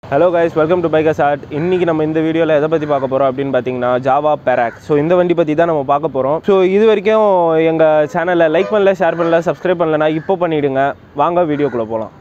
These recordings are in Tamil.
hello guys welcome to bikers art இன்றைக்கி நம்ம இந்த வீடியோவில் எதை பற்றி பார்க்க போகிறோம் அப்படின்னு பார்த்தீங்கன்னா ஜாவா பேராக் ஸோ இந்த வண்டி பற்றி தான் நம்ம பார்க்க போகிறோம் ஸோ இது வரைக்கும் எங்கள் சேனலில் லைக் பண்ணல ஷேர் பண்ணல சப்ஸ்கிரைப் பண்ணலனா இப்போ பண்ணிவிடுங்க வாங்க வீடியோக்குள்ளே போகலாம்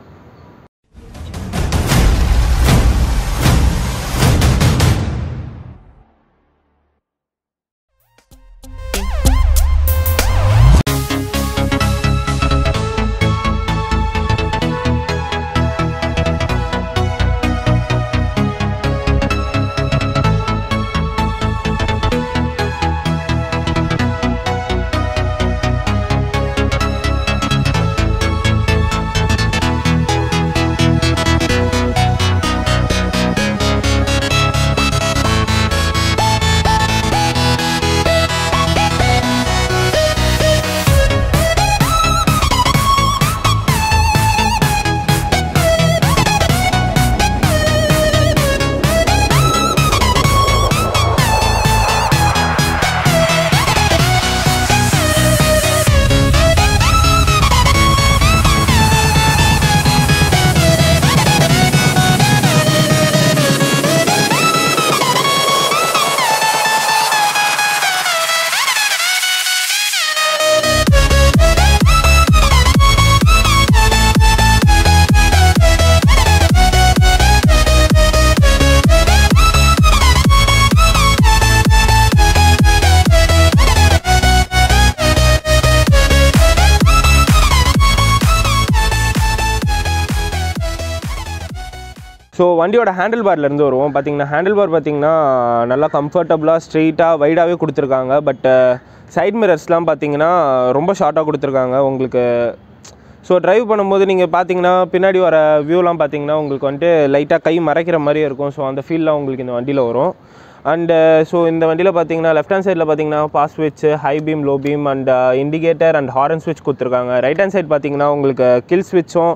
ஸோ வண்டியோட ஹேண்டில் பார்லேருந்து வருவோம் பார்த்தீங்கன்னா ஹேண்டில் பார் பார்த்தீங்கன்னா நல்லா கம்ஃபர்டபுளாக ஸ்ட்ரெயிட்டாக வைடாகவே கொடுத்துருக்காங்க பட் சைட் மிரர்ஸ்லாம் பார்த்தீங்கன்னா ரொம்ப ஷார்ட்டாக கொடுத்துருக்காங்க உங்களுக்கு ஸோ டிரைவ் பண்ணும்போது நீங்கள் பார்த்தீங்கன்னா பின்னாடி வர வியூலாம் பார்த்தீங்கன்னா உங்களுக்கு வந்துட்டு லைட்டாக கை மறைக்கிற மாதிரியே இருக்கும் ஸோ அந்த ஃபீல்லாம் உங்களுக்கு இந்த வண்டியில் வரும் அண்டு ஸோ இந்த வண்டியில் பார்த்தீங்கன்னா லெஃப்ட் ஹேண்ட் சைடில் பார்த்தீங்கன்னா பாஸ் ஸ்விட்ச் high beam low beam and indicator and horn ஸ்விட்ச் கொடுத்துருக்காங்க ரைட் ஹேண்ட் சைட் பார்த்தீங்கன்னா உங்களுக்கு கில் ஸ்விட்சும்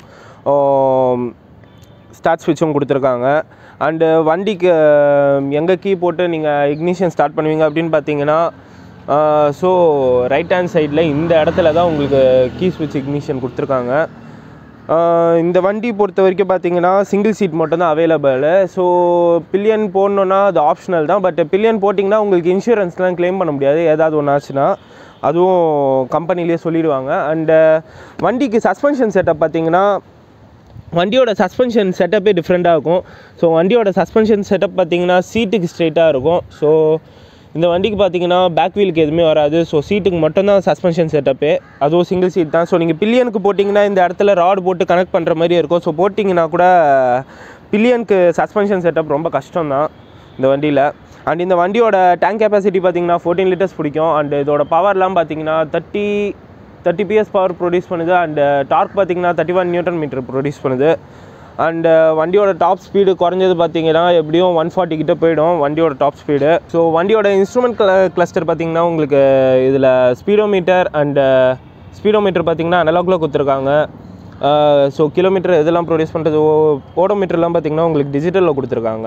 ஸ்டார்ட் ஸ்விட்சும் கொடுத்துருக்காங்க அண்டு வண்டிக்கு எங்கே கீ போட்டு நீங்கள் இக்னிஷன் ஸ்டார்ட் பண்ணுவீங்க அப்படின்னு பார்த்தீங்கன்னா ஸோ ரைட் ஹேண்ட் சைடில் இந்த இடத்துல தான் உங்களுக்கு கீ ஸ்விட்ச் இக்னிஷன் கொடுத்துருக்காங்க ஆஹ் இந்த வண்டி பொறுத்த வரைக்கும் பார்த்தீங்கன்னா சிங்கிள் சீட் மட்டும் தான் அவைலபிள் ஸோ பில்லியன் போடணுன்னா அது ஆப்ஷனல் தான் பட் பில்லியன் போட்டிங்கன்னா உங்களுக்கு இன்சூரன்ஸ்லாம் க்ளைம் பண்ண முடியாது ஏதாவது ஒன்று ஆச்சுன்னா அதுவும் கம்பெனிலேயே சொல்லிடுவாங்க அண்டு வண்டிக்கு சஸ்பென்ஷன் செட்டப் பார்த்தீங்கன்னா வண்டியோட சஸ்பென்ஷன் செட்டப்பே டிஃப்ரெண்ட்டாக இருக்கும் ஸோ வண்டியோட சஸ்பென்ஷன் செட்டப் பார்த்தீங்கன்னா சீட்டுக்கு ஸ்ட்ரெயிட்டாக இருக்கும் ஸோ இந்த வண்டிக்கு பார்த்தீங்கன்னா பேக் வீலுக்கு எதுவுமே வராது ஸோ சீட்டுக்கு மட்டும்தான் சஸ்பென்ஷன் செட்டப்பே அதுவும் சிங்கிள் சீட் தான் ஸோ நீங்கள் பில்லியனுக்கு போட்டிங்கன்னா இந்த இடத்துல ராட் போட்டு கனெக்ட் பண்ணுற மாதிரி இருக்கும் ஸோ போட்டிங்கன்னா கூட பில்லியனுக்கு சஸ்பென்ஷன் செட்டப் ரொம்ப கஷ்டம் தான் இந்த வண்டியில் அண்ட் இந்த வண்டியோட டேங்க் கெப்பாசிட்டி பார்த்தீங்கன்னா ஃபோர்டீன் லிட்டர்ஸ் பிடிக்கும் அண்ட் இதோட பவர்லாம் பார்த்தீங்கன்னா thirty thirty PS power produce பண்ணுது அண்ட் டார்க் பார்த்தீங்கன்னா thirty one newton metre produce பண்ணுது அண்ட் வண்டியோட டாப் ஸ்பீடு குறைஞ்சது பார்த்தீங்கன்னா எப்படியும் ஒன் ஃபார்ட்டி கிட்ட போயிடும் வண்டியோட டாப் ஸ்பீடு ஸோ வண்டியோட இன்ஸ்ட்ருமெண்ட் கிளஸ்டர் பார்த்தீங்கன்னா உங்களுக்கு இதில் ஸ்பீடோமீட்டர் அண்ட் ஸ்பீடோமீட்டர் பார்த்தீங்கன்னா அனலாக்ல கொடுத்துருக்காங்க ஸோ கிலோமீட்டர் இதெல்லாம் ப்ரொடியூஸ் பண்ணுறது ஓடோமீட்டர்லாம் பார்த்தீங்கன்னா உங்களுக்கு டிஜிட்டலில் கொடுத்துருக்காங்க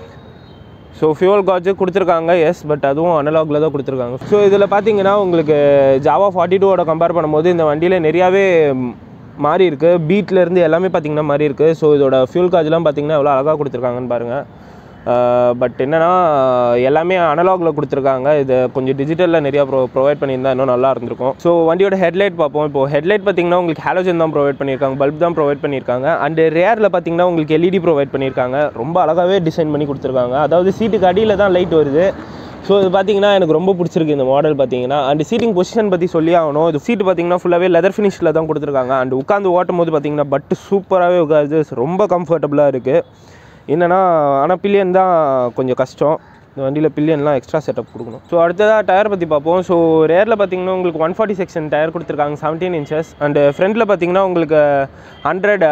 ஸோ ஃபியூல் காஜு கொடுத்துருக்காங்க எஸ் பட் அதுவும் அனலாகில் தான் கொடுத்துருக்காங்க ஸோ இதில் பார்த்தீங்கன்னா உங்களுக்கு ஜாவா ஃபார்ட்டி டூவோட கம்பேர் பண்ணும்போது இந்த வண்டியில் நிறையாவே மாறி இருக்குது பீட்லேருந்து எல்லாமே பார்த்தீங்கன்னா மாறி இருக்குது ஸோ இதோட ஃபியூல் காஜ்லாம் பார்த்தீங்கன்னா எவ்வளோ அழகாக கொடுத்துருக்காங்கன்னு பாருங்கள் பட் என்னென்னா எல்லாமே அனலாகில் கொடுத்துருக்காங்க இது கொஞ்சம் டிஜிட்டலில் நிறையா ப்ரொ ப்ரொவைட் பண்ணியிருந்தா இன்னும் நல்லா இருந்திருக்கும் ஸோ வண்டியோட ஹெட்லைட் பார்ப்போம் இப்போ ஹெட்லைட் பார்த்தீங்கன்னா உங்களுக்கு ஹாலோஜன் தான் ப்ரொவைட் பண்ணியிருக்காங்க பல்ப் தான் ப்ரொவைட் பண்ணியிருக்காங்க அண்ட் ரேரில் பார்த்தீங்கன்னா உங்களுக்கு எல்இடி ப்ரொவைட் பண்ணியிருக்காங்க ரொம்ப அழகாகவே டிசைன் பண்ணி கொடுத்துருக்காங்க அதாவது சீட்டுக்கு அடியில் தான் லைட் வருது ஸோ இது பார்த்தீங்கன்னா எனக்கு ரொம்ப பிடிச்சிருக்கு இந்த மாடல் பார்த்தீங்கன்னா அண்ட் சீட்டிங் பொசிஷன் பற்றி சொல்லி ஆகணும் இது சீட்டு பார்த்தீங்கன்னா ஃபுல்லாகவே லெதர் ஃபினிஷில் தான் கொடுத்துருக்காங்க அண்ட் உட்காந்து ஓட்டும் போது பார்த்தீங்கன்னா பட்டு சூப்பராகவே உட்காருது ரொம்ப கம்ஃபர்டபுளாக இருக்குது என்னென்னா ஆனால் பில்லியன் தான் கொஞ்சம் கஷ்டம் இந்த வண்டியில் பில்லியன்லாம் எக்ஸ்ட்ரா செட்டப் கொடுக்கணும் ஸோ அடுத்ததாக டயர் பற்றி பார்ப்போம் ஸோ ரேரில் பார்த்தீங்கன்னா உங்களுக்கு ஒன் ஃபார்ட்டி செக்ஷன் டயர் கொடுத்துருக்காங்க செவன்டீன் இன்ச்சஸ் அண்டு ஃப்ரண்ட்டில் பார்த்தீங்கன்னா உங்களுக்கு ஹண்ட்ரட்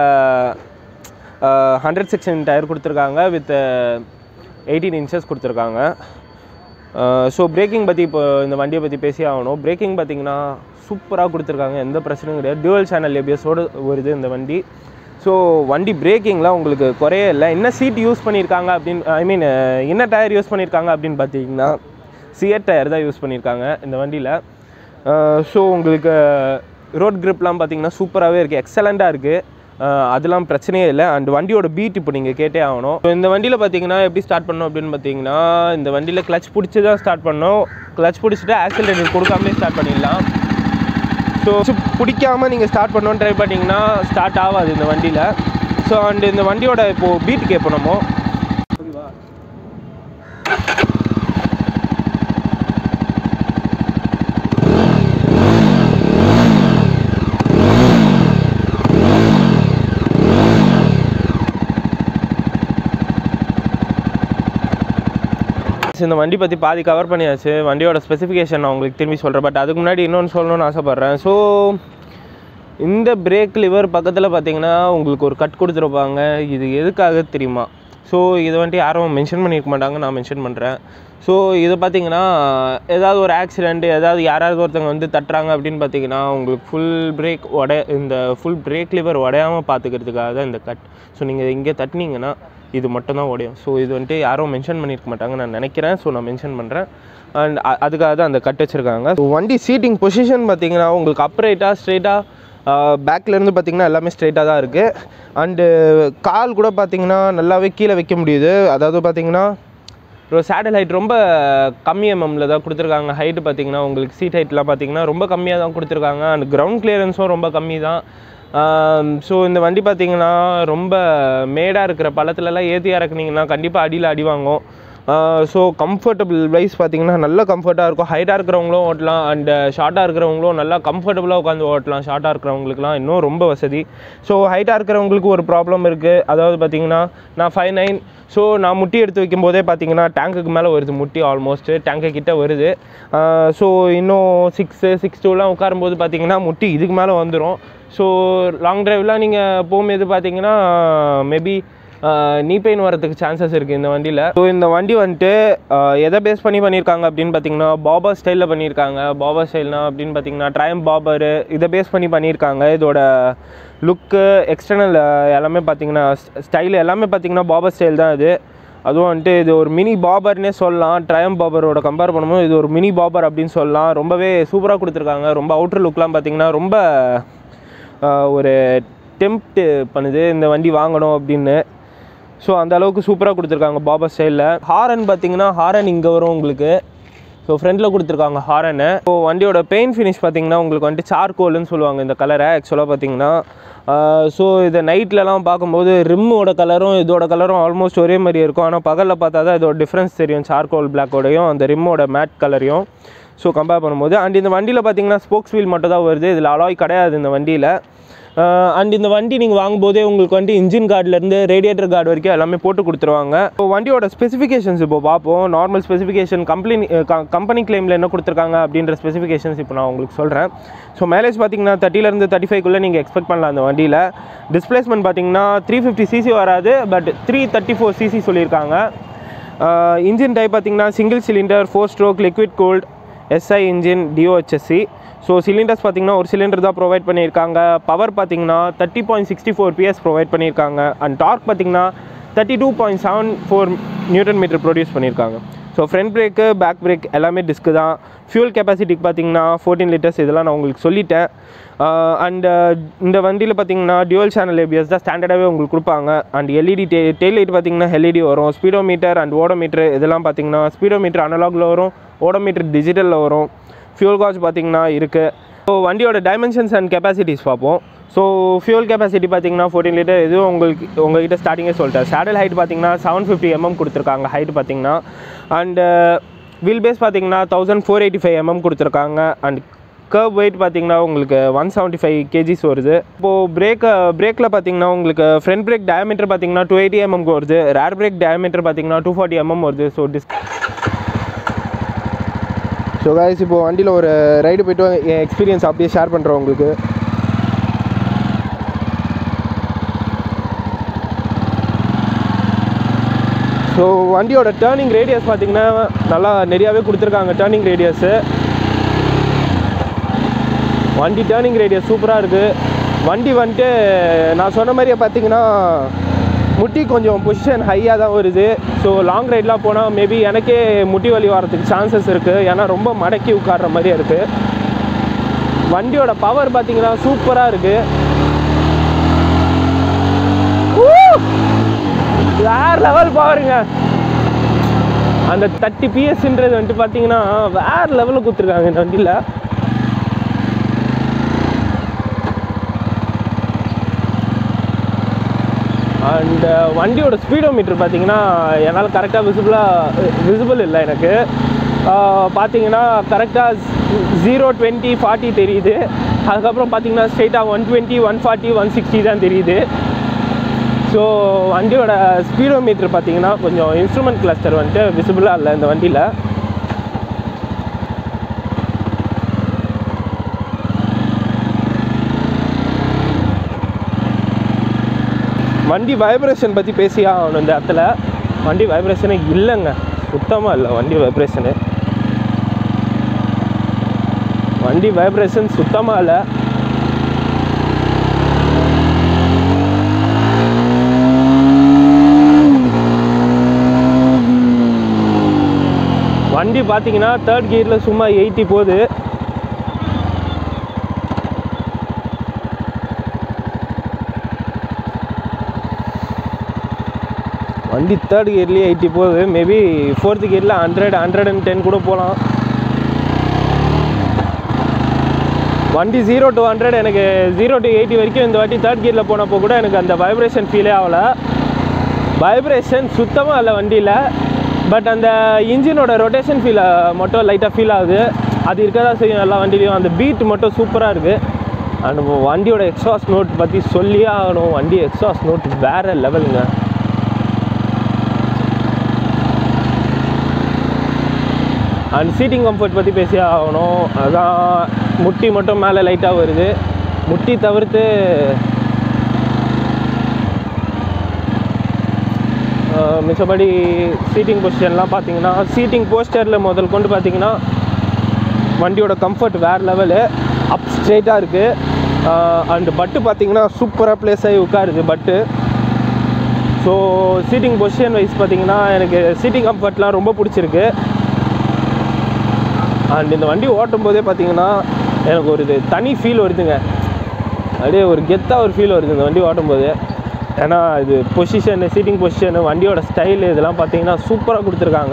ஹண்ட்ரட் செக்ஷன் டயர் கொடுத்துருக்காங்க வித் எயிட்டீன் இன்ச்சஸ் கொடுத்துருக்காங்க ஸோ பிரேக்கிங் பற்றி இப்போ இந்த வண்டியை பற்றி பேசி ஆகணும் பிரேக்கிங் பார்த்தீங்கன்னா சூப்பராக கொடுத்துருக்காங்க எந்த பிரச்சனையும் கிடையாது டியூவல் சேனல் ஏபிஎஸோடு வருது இந்த வண்டி ஸோ வண்டி பிரேக்கிங்லாம் உங்களுக்கு குறைய இல்லை என்ன சீட் யூஸ் பண்ணியிருக்காங்க அப்படின்னு ஐ மீன் என்ன டயர் யூஸ் பண்ணியிருக்காங்க அப்படின்னு பார்த்தீங்கன்னா சியர் டயர் தான் யூஸ் பண்ணியிருக்காங்க இந்த வண்டியில் ஸோ உங்களுக்கு ரோட் கிரிப்லாம் பார்த்தீங்கன்னா சூப்பராகவே இருக்குது எக்ஸலண்ட்டாக இருக்குது அஹ் அதெல்லாம் பிரச்சனையே இல்லை அண்ட் வண்டியோட பீட் இப்போ நீங்கள் கேட்டே ஆகணும் So, இந்த வண்டியில் பார்த்தீங்கன்னா எப்படி ஸ்டார்ட் பண்ணோம் அப்படின்னு பார்த்தீங்கன்னா இந்த வண்டியில் கிளச் பிடிச்சி தான் ஸ்டார்ட் பண்ணோம் கிளச் பிடிச்சிட்டு ஆக்சிலேட்டர் கொடுக்காமலே ஸ்டார்ட் பண்ணிடலாம் ஸோ பிடிக்காம நீங்கள் ஸ்டார்ட் பண்ணோன்னு ட்ரை பண்ணிங்கன்னா ஸ்டார்ட் ஆகாது இந்த வண்டியில் ஸோ அண்ட் இந்த வண்டியோட இப்போது பீட் கேட்போம் நம்ம இந்த வண்டி பற்றி பாதி கவர் பண்ணியாச்சு வண்டியோட ஸ்பெசிஃபிகேஷன் நான் உங்களுக்கு திரும்பி சொல்கிறேன் பட் அதுக்கு முன்னாடி இன்னொன்று சொல்லணும்னு ஆசைப்பட்றேன் ஸோ இந்த பிரேக் லிவர் பக்கத்தில் பார்த்தீங்கன்னா உங்களுக்கு ஒரு கட் கொடுத்துருப்பாங்க இது எதுக்காக தெரியுமா ஸோ இதை வந்துட்டு யாரும் மென்ஷன் பண்ணியிருக்க மாட்டாங்க நான் மென்ஷன் பண்ணுறேன் ஸோ இது பார்த்தீங்கன்னா ஏதாவது ஒரு ஆக்சிடெண்ட் ஏதாவது யாராவது ஒருத்தவங்க வந்து தட்டுறாங்க அப்படின்னு பார்த்தீங்கன்னா உங்களுக்கு ஃபுல் பிரேக் உடைய இந்த ஃபுல் பிரேக் லிவர் உடையாமல் பார்த்துக்கிறதுக்காக தான் இந்த கட் ஸோ நீங்கள் இங்கே தட்டினீங்கன்னா இது மட்டும் தான் உடையும் ஸோ இது வந்துட்டு யாரும் மென்ஷன் பண்ணியிருக்க மாட்டாங்க நான் நினைக்கிறேன் ஸோ நான் மென்ஷன் பண்ணுறேன் அண்ட் அதுக்காக தான் அந்த கட் வச்சுருக்காங்க வண்டி சீட்டிங் பொசிஷன் பார்த்தீங்கன்னா உங்களுக்கு அப்ரைட்டாக ஸ்ட்ரெயிட்டாக பேக்லேருந்து பார்த்தீங்கன்னா எல்லாமே ஸ்ட்ரெயிட்டாக தான் இருக்குது அண்டு கால் கூட பார்த்தீங்கன்னா நல்லாவே கீழே வைக்க முடியுது அதாவது பார்த்தீங்கன்னா ஒரு சேட்டலைட் ரொம்ப கம்மி எம்எம்மில் தான் கொடுத்துருக்காங்க ஹைட்டு பார்த்தீங்கன்னா உங்களுக்கு சீட் ஹைட்லாம் பார்த்தீங்கன்னா ரொம்ப கம்மியாக தான் கொடுத்துருக்காங்க அண்ட் கிரவுண்ட் கிளியரன்ஸும் ரொம்ப கம்மி தான் ஸோ இந்த வண்டி பார்த்தீங்கன்னா ரொம்ப மேடாக இருக்கிற பள்ளத்துலலாம் ஏற்றி இறக்குனீங்கன்னா கண்டிப்பாக அடியில் அடி வாங்கும் ஸோ கம்ஃபர்டபுள் வைஸ் பார்த்தீங்கன்னா நல்ல கம்ஃபர்ட்டாக இருக்கும் ஹைட்டாக இருக்கிறவங்களும் ஓட்டலாம் அண்ட் ஷார்ட்டாக இருக்கிறவங்களும் நல்லா கம்ஃபர்டபுளாக உட்காந்து ஓட்டலாம் ஷார்ட்டாக இருக்கிறவங்களுக்குலாம் இன்னும் ரொம்ப வசதி ஸோ ஹைட்டாக இருக்கிறவங்களுக்கு ஒரு ப்ராப்ளம் இருக்குது அதாவது பார்த்தீங்கன்னா நான் ஃபைவ் நைன் ஸோ நான் முட்டி எடுத்து வைக்கும் போதே பார்த்தீங்கன்னா டேங்குக்கு மேலே வருது முட்டி ஆல்மோஸ்ட் டேங்க்கு கிட்ட வருது ஸோ இன்னும் சிக்ஸு சிக்ஸ் டூலாம் உட்காரும்போது பார்த்தீங்கன்னா முட்டி இதுக்கு மேலே வந்துடும் ஸோ லாங் டிரைவ்லாம் நீங்கள் போகும்போது பார்த்தீங்கன்னா மேபி நீ பெயின் வரதுக்கு சான்சஸ் இருக்குது இந்த வண்டியில் ஸோ இந்த வண்டி வந்துட்டு ஆஹ், எதை பேஸ் பண்ணி பண்ணியிருக்காங்க அப்படின்னு பார்த்தீங்கன்னா பாபர் ஸ்டைலில் பண்ணியிருக்காங்க பாபர் ஸ்டைல்னா அப்படின்னு பார்த்தீங்கன்னா ட்ரைம் பாபரு இதை பேஸ் பண்ணி பண்ணியிருக்காங்க இதோட லுக்கு எக்ஸ்டர்னல் எல்லாமே பார்த்தீங்கன்னா ஸ்டைல் எல்லாமே பார்த்தீங்கன்னா பாபர் ஸ்டைல் தான் இது அதுவும் வந்துட்டு இது ஒரு மினி பாபர்னே சொல்லலாம் ட்ரையம் பாபரோட கம்பேர் பண்ணும்போது இது ஒரு மினி பாபர் அப்படின்னு சொல்லலாம் ரொம்பவே சூப்பராக கொடுத்துருக்காங்க ரொம்ப அவுட்டர் லுக்லாம் பார்த்தீங்கன்னா ரொம்ப ஆஹ், ஒரு டெம்ப்ட் பண்ணுது இந்த வண்டி வாங்கணும் அப்படின்னு ஸோ அந்த அளவுக்கு சூப்பராக கொடுத்துருக்காங்க பாபா ஸ்டைலில் ஹாரன் பார்த்தீங்கன்னா ஹாரன் இங்கே வரும் உங்களுக்கு ஸோ ஃப்ரண்டில் கொடுத்துருக்காங்க ஹாரனு ஸோ வண்டியோட பெயிண்ட் ஃபினிஷ் பார்த்தீங்கன்னா உங்களுக்கு வந்துட்டு சார்கோல்னு சொல்லுவாங்க இந்த கலரை ஆக்சுவலாக பார்த்தீங்கன்னா ஸோ இதை நைட்லலாம் பார்க்கும்போது ரிம்மோட கலரும் இதோட கலரும் ஆல்மோஸ்ட் ஒரே மாதிரி இருக்கும் ஆனால் பகலில் பார்த்தா தான் இதோட டிஃப்ரென்ஸ் தெரியும் சார்கோல் பிளாக்கோடையும் அந்த ரிம்மோட மேட் கலரையும் ஸோ கம்பேர் பண்ணும்போது அண்ட் இந்த வண்டியில் பார்த்தீங்கன்னா ஸ்போக்ஸ் வீல் மட்டும் தான் வருது இதில் அலாய் கிடையாது இந்த வண்டியில் அண்ட் இந்த வண்டி நீங்கள் வாங்கும்போதே உங்களுக்கு வந்து இன்ஜின் கார்ட்லேருந்து ரேடியேட்டர் கார்டு வரைக்கும் எல்லாமே போட்டு கொடுத்துருவாங்க இப்போ வண்டியோட ஸ்பெசிஃபிகேஷன்ஸ் இப்போ பார்ப்போம் நார்மல் ஸ்பெசிஃபிகேஷன் கம்பெனி கம்பெனி கிளைமில் என்ன கொடுத்துருக்காங்க அப்படின்ற ஸ்பெசிஃபிகேஷன்ஸ் இப்போ நான் உங்களுக்கு சொல்கிறேன் ஸோ மைலேஜ் பார்த்தீங்கன்னா தேர்ட்டிலேருந்து தேர்ட்டி ஃபைவ்க்குள்ளே நீங்கள் எக்ஸ்பெக்ட் பண்ணலாம் அந்த வண்டியில் டிஸ்பிளேஸ்மெண்ட் பார்த்தீங்கன்னா த்ரீ ஃபிஃப்டி சிசி வராது but three thirty four CC சொல்லியிருக்காங்க இன்ஜின் டைப் பார்த்தீங்கன்னா single cylinder four stroke liquid cooled SI engine DOHSC so cylinders பார்த்தீங்கன்னா ஒரு சிலிண்டர் தான் ப்ரொவைட் பண்ணியிருக்காங்க பவர் பார்த்தீங்கன்னா thirty point sixty four PS provide பண்ணியிருக்காங்க அண்ட் டார்க் பார்த்தீங்கன்னா thirty two point seven four newton metre produce பண்ணியிருக்காங்க so front brake back brake எல்லாமே டிஸ்க்கு தான் ஃபியூல் கெப்பாசிட்டிக்கு பார்த்தீங்கன்னா ஃபோர்டீன் லிட்டர்ஸ் இதெல்லாம் நான் உங்களுக்கு சொல்லிட்டேன் அண்ட் இந்த வண்டியில் பார்த்தீங்கன்னா டியூவல் சேனல் ஏபிஎஸ் தான் ஸ்டாண்டர்டாகவே உங்களுக்கு கொடுப்பாங்க and LED day tail light பார்த்தீங்கன்னா எல்இடி வரும் ஸ்பீடோ மீட்டர் அண்ட் ஓடோமீட்டர் இதெல்லாம் பார்த்தீங்கன்னா ஸ்பீடோ மீட்டர் அனலாகில் வரும் ஓடோமீட்டர் டிஜிட்டலில் வரும் ஃபியூல் காஸ்ட் பார்த்தீங்கன்னா இருக்குது ஸோ வண்டியோட டைமென்ஷன்ஸ் அண்ட் கெப்பாசிட்டிஸ் பார்ப்போம் ஸோ ஃபியூல் கெப்பாசிட்டி பார்த்தீங்கன்னா ஃபோர்டீன் லிட்டர் இதுவும் உங்களுக்கு உங்ககிட்ட ஸ்டார்டிங்கே சொல்லிட்டேன் சேடல் ஹைட் பார்த்தீங்கன்னா செவன் ஃபிஃப்டி எம்எம் கொடுத்துருக்காங்க ஹைட் பார்த்தீங்கன்னா அண்டு வீல் பேஸ் பார்த்தீங்கன்னா thousand four eighty five mm கொடுத்துருக்காங்க அண்ட் கர்வ் வெயிட் பார்த்தீங்கன்னா உங்களுக்கு ஒன் செவன்ட்டி ஃபைவ் கேஜிஸ் வருது இப்போது பிரேக் பிரேக்கில் பார்த்தீங்கன்னா உங்களுக்கு ஃப்ரண்ட் பிரேக் டயமீட்டர் பார்த்தீங்கன்னா டூ எயிட்டி எம்எம் வருது ரேர் பிரேக் டயமீட்டர் பார்த்தீங்கன்னா டூ ஃபார்ட்டி எம்எம் வருது ஸோ டிஸ் ஸோ கைஸ் இப்போ வண்டியில் ஒரு ரைடு போயிட்டு என் எக்ஸ்பீரியன்ஸ் அப்படியே ஷேர் பண்ணுறேன் உங்களுக்கு ஸோ வண்டியோட டேர்னிங் ரேடியஸ் பார்த்தீங்கன்னா நல்லா நிறையாவே கொடுத்துருக்காங்க டேர்னிங் ரேடியஸு வண்டி டேர்னிங் ரேடியஸ் சூப்பராக இருக்குது வண்டி வந்துட்டு நான் சொன்ன மாதிரியே பார்த்தீங்கன்னா முட்டி கொஞ்சம் பொசிஷன் ஹையாக தான் வருது ஸோ லாங் ரைட்லாம் போனால் மேபி எனக்கே முட்டி வலி வரதுக்கு சான்சஸ் இருக்குது ஏன்னா ரொம்ப மடக்கி உட்கார்ற மாதிரியே இருக்குது வண்டியோட பவர் பார்த்தீங்கன்னா சூப்பராக இருக்குது வேற லெவல் பாருங்க அந்த தேர்ட்டி பிஎஸ்ன்றது வந்துட்டு பார்த்தீங்கன்னா வேற லெவலில் கொடுத்துருக்காங்க இந்த வண்டியில் அண்ட் வண்டியோட ஸ்பீடோ மீட்டர் பார்த்தீங்கன்னா என்னால் கரெக்டாக விசிபிளாக விசிபிள் இல்லை எனக்கு ஆஹ் பார்த்தீங்கன்னா கரெக்டாக ஜீரோ டுவெண்ட்டி ஃபார்ட்டி தெரியுது அதுக்கப்புறம் பார்த்தீங்கன்னா ஸ்ட்ரெயிட்டாக one twenty one forty one sixty தான் தெரியுது ஸோ வண்டியோட ஸ்பீடோ மீட்டர் பார்த்தீங்கன்னா கொஞ்சம் இன்ஸ்ட்ருமெண்ட் கிளஸ்டர் வந்துட்டு விசிபிளாக இல்லை இந்த வண்டியில் வண்டி வைப்ரேஷன் பற்றி பேசியே ஆகணும் இந்த இடத்துல வண்டி வைப்ரேஷனே இல்லைங்க சுத்தமாக இல்லை வண்டி வைப்ரேஷனு வண்டி வைப்ரேஷன் சுத்தமாக இல்லை வண்டி பார்த்தீங்கன்னா தேர்ட் கியரில் சும்மா எயிட்டி போகுது வண்டி தேர்ட் கியர்லேயே எயிட்டி போகுது மேபி ஃபோர்த்து கியரில் ஹண்ட்ரட் ஹண்ட்ரட் அண்ட் டென் கூட போகலாம் வண்டி ஜீரோ டு ஹண்ட்ரட் எனக்கு ஜீரோ டு எயிட்டி வரைக்கும் இந்த வாட்டி தேர்ட் கியரில் போனப்போ கூட எனக்கு அந்த வைப்ரேஷன் ஃபீலே ஆகலை வைப்ரேஷன் சுத்தமாக இல்லை வண்டியில் பட் அந்த இன்ஜினோட ரொட்டேஷன் ஃபீல் மட்டும் லைட்டாக ஃபீல் ஆகுது அது இருக்க தான் செய்யும் எல்லா வண்டிலையும் அந்த பீட் மட்டும் சூப்பராக இருக்குது அண்ட் வண்டியோட எக்ஸாஸ்ட் நோட் பற்றி சொல்லியே ஆகணும் வண்டி எக்ஸாஸ்ட் நோட் வேறு லெவலுங்க அண்ட் சீட்டிங் கம்ஃபர்ட் பற்றி பேசியே ஆகணும் அதான் முட்டி மட்டும் மேலே லைட்டாக வருது முட்டி தவிர்த்து ஆஹ் மிச்சபடி சீட்டிங் பொசிஷன்லாம் பார்த்தீங்கன்னா சீட்டிங் போஸ்டரில் முதல் கொண்டு பார்த்தீங்கன்னா வண்டியோட கம்ஃபர்ட் வேறு லெவலு அப் ஸ்ட்ரெயிட்டாக இருக்குது அண்ட் பட்டு பார்த்தீங்கன்னா சூப்பராக ப்ளேஸ் ஆகி உட்காருது பட்டு ஸோ சீட்டிங் பொசிஷன் வைஸ் பார்த்தீங்கன்னா எனக்கு சீட்டிங் கம்ஃபர்ட்லாம் ரொம்ப பிடிச்சிருக்கு அண்ட் இந்த வண்டி ஓட்டும் போதே பார்த்தீங்கன்னா எனக்கு ஒரு இது தனி ஃபீல் வருதுங்க அப்படியே ஒரு கெத்தாக ஒரு ஃபீல் வருது இந்த வண்டி ஓட்டும் போது ஏன்னா இது பொசிஷனு சீட்டிங் பொசிஷனு வண்டியோட ஸ்டைலு இதெல்லாம் பார்த்தீங்கன்னா சூப்பராக கொடுத்துருக்காங்க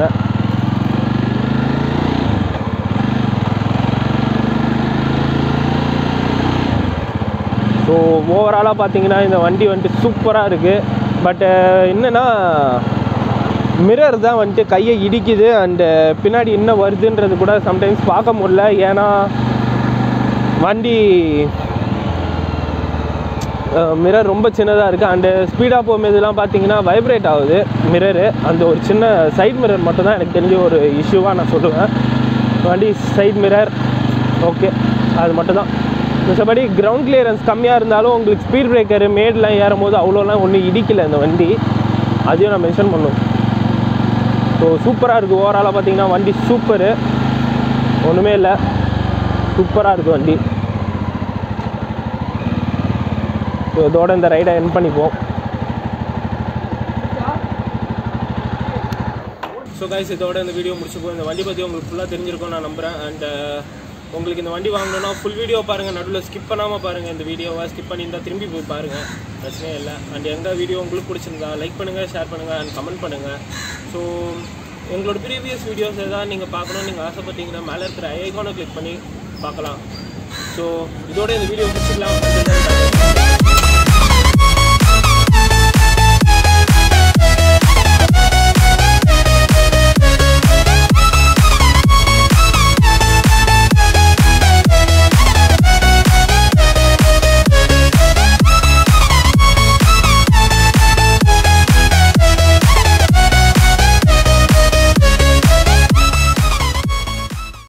ஸோ ஓவராலாக பார்த்தீங்கன்னா இந்த வண்டி வந்துட்டு சூப்பராக இருக்குது பட்டு என்னென்னா மிரர் தான் வந்துட்டு கையை இடிக்குது அண்டு பின்னாடி என்ன வருதுன்றது கூட சம்டைம்ஸ் பார்க்க முடியல ஏன்னா வண்டி மிரர் ரொம்ப சின்னதாக இருக்குது அண்டு ஸ்பீடாக போகும்போதெல்லாம் பார்த்தீங்கன்னா வைப்ரேட் ஆகுது மிரரு அந்த ஒரு சின்ன சைட் மிரர் மட்டும் தான் எனக்கு தெரிஞ்ச ஒரு இஷ்யூவாக நான் சொல்லுவேன் வண்டி சைட் மிரர் ஓகே அது மட்டும் தான் மிச்சபடி கிரவுண்ட் கிளியரன்ஸ் கம்மியாக இருந்தாலும் உங்களுக்கு ஸ்பீட் பிரேக்கர் மேட்லாம் ஏறும் போது அவ்வளோலாம் ஒன்றும் இடிக்கல இந்த வண்டி அதையும் நான் மென்ஷன் பண்ணும் ஸோ சூப்பராக இருக்குது ஓவராலாக பார்த்தீங்கன்னா வண்டி சூப்பரு ஒன்றுமே இல்லை சூப்பராக இருக்குது வண்டி ஸோ இதோட இந்த ரைடை என் பண்ணிப்போம் ஸோ கைஸ் இதோட இந்த வீடியோ முடிச்சுப்போம் இந்த வண்டி பற்றி உங்களுக்கு ஃபுல்லாக தெரிஞ்சிருக்கும் நான் நம்புகிறேன் அண்ட் உங்களுக்கு இந்த வண்டி வாங்கணும்னா ஃபுல் வீடியோ பாருங்கள் நடுவில் ஸ்கிப் பண்ணாமல் பாருங்கள் இந்த வீடியோவை ஸ்கிப் பண்ணியிருந்தா திரும்பி போய் பாருங்கள் பிரச்சனையே இல்லை அண்ட் எங்கள் வீடியோ உங்களுக்கு பிடிச்சிருந்தா லைக் பண்ணுங்கள் ஷேர் பண்ணுங்கள் அண்ட் கமெண்ட் பண்ணுங்கள் ஸோ எங்களோட ப்ரீவியஸ் வீடியோஸ் எதாவது நீங்கள் பார்க்கணும்னு நீங்கள் ஆசைப்பட்டீங்கன்னா மேலே இருக்கிற ஐகானை கிளிக் பண்ணி பார்க்கலாம் ஸோ இதோட இந்த வீடியோ முடிச்சுக்கலாம்